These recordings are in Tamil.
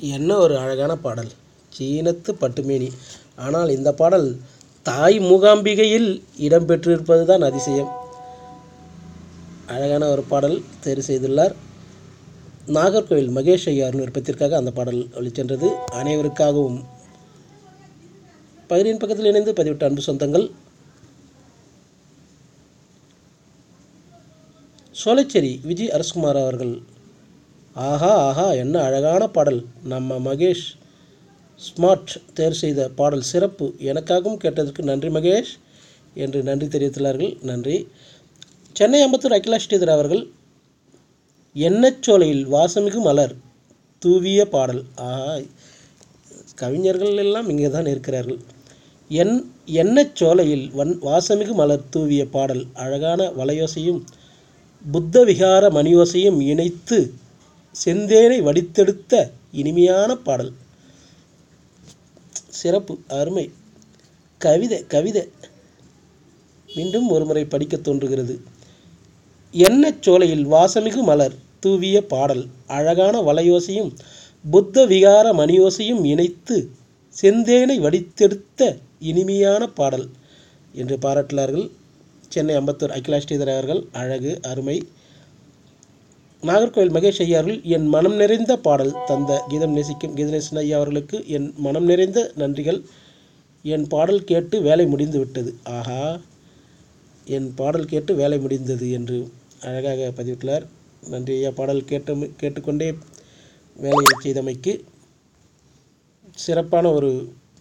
என்ன ஒரு அழகான பாடல் சீனத்து பட்டுமேனி ஆனால் இந்த பாடல் தாய் மூகாம்பிகையில் இடம்பெற்றிருப்பது தான் அதிசயம் அழகான ஒரு பாடல் தேர்வு செய்துள்ளார் நாகர்கோவில் மகேஷ் ஐயார் விருப்பத்திற்காக அந்த பாடல் ஒளிச்சென்றது அனைவருக்காகவும் பகிரின் பக்கத்தில் இணைந்து பதிவிட்ட அன்பு சொந்தங்கள் சோலைச்சேரி விஜய் அரசகுமார் அவர்கள் ஆஹா ஆஹா என்ன அழகான பாடல் நம்ம மகேஷ் ஸ்மார்ட் தேர்வு செய்த பாடல் சிறப்பு எனக்காகவும் கேட்டதற்கு நன்றி மகேஷ் என்று நன்றி தெரிவித்துள்ளார்கள் நன்றி சென்னை அம்பத்தூர் அகிலா ஸ்ரீதர் அவர்கள் எண்ணச்சோலையில் வாசமிகு மலர் தூவிய பாடல் ஆஹா கவிஞர்கள் எல்லாம் இங்கே தான் இருக்கிறார்கள் என் எண்ணச்சோலையில் வன் வாசமிகு மலர் தூவிய பாடல் அழகான வலையோசையும் புத்த விகார மணியோசையும் இணைத்து செந்தேனை வடித்தெடுத்த இனிமையான பாடல் சிறப்பு அருமை கவிதை கவிதை மீண்டும் ஒருமுறை படிக்க தோன்றுகிறது எண்ணச் சோலையில் வாசமிகு மலர் தூவிய பாடல் அழகான வலையோசையும் புத்த விகார மணியோசையும் இணைத்து செந்தேனை வடித்தெடுத்த இனிமையான பாடல் என்று பாராட்டினார்கள் சென்னை அம்பத்தூர் அகிலா ஸ்ரீதர் அவர்கள் அழகு அருமை நாகர்கோவில் மகேஷ் ஐயா அவர்கள் என் மனம் நிறைந்த பாடல் தந்த கீதம் நேசிக்கும் கீதநேசன் ஐயா அவர்களுக்கு என் மனம் நிறைந்த நன்றிகள் என் பாடல் கேட்டு வேலை முடிந்து விட்டது ஆஹா என் பாடல் கேட்டு வேலை முடிந்தது என்று அழகாக பதிவிட்டுள்ளார் நன்றி ஐயா பாடல் கேட்டு கேட்டுக்கொண்டே வேலையை செய்தமைக்கு சிறப்பான ஒரு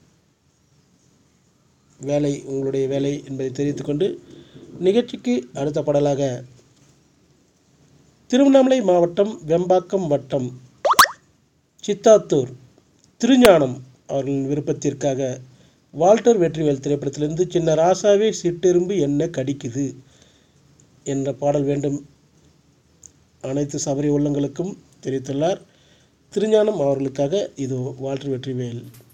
வேலை உங்களுடைய வேலை என்பதை தெரிவித்துக்கொண்டு நிகழ்ச்சிக்கு அடுத்த பாடலாக திருவண்ணாமலை மாவட்டம் வெம்பாக்கம் வட்டம் சித்தாத்தூர் திருஞானம் அவர்களின் விருப்பத்திற்காக வால்டர் வெற்றிவேல் திரைப்படத்திலிருந்து சின்ன ராசாவே சிட்டெரும்பு என்ன கடிக்குது என்ற பாடல் வேண்டும் அனைத்து சபரி உள்ளங்களுக்கும் தெரிவித்துள்ளார் திருஞானம் அவர்களுக்காக இது வால்டர் வெற்றிவேல்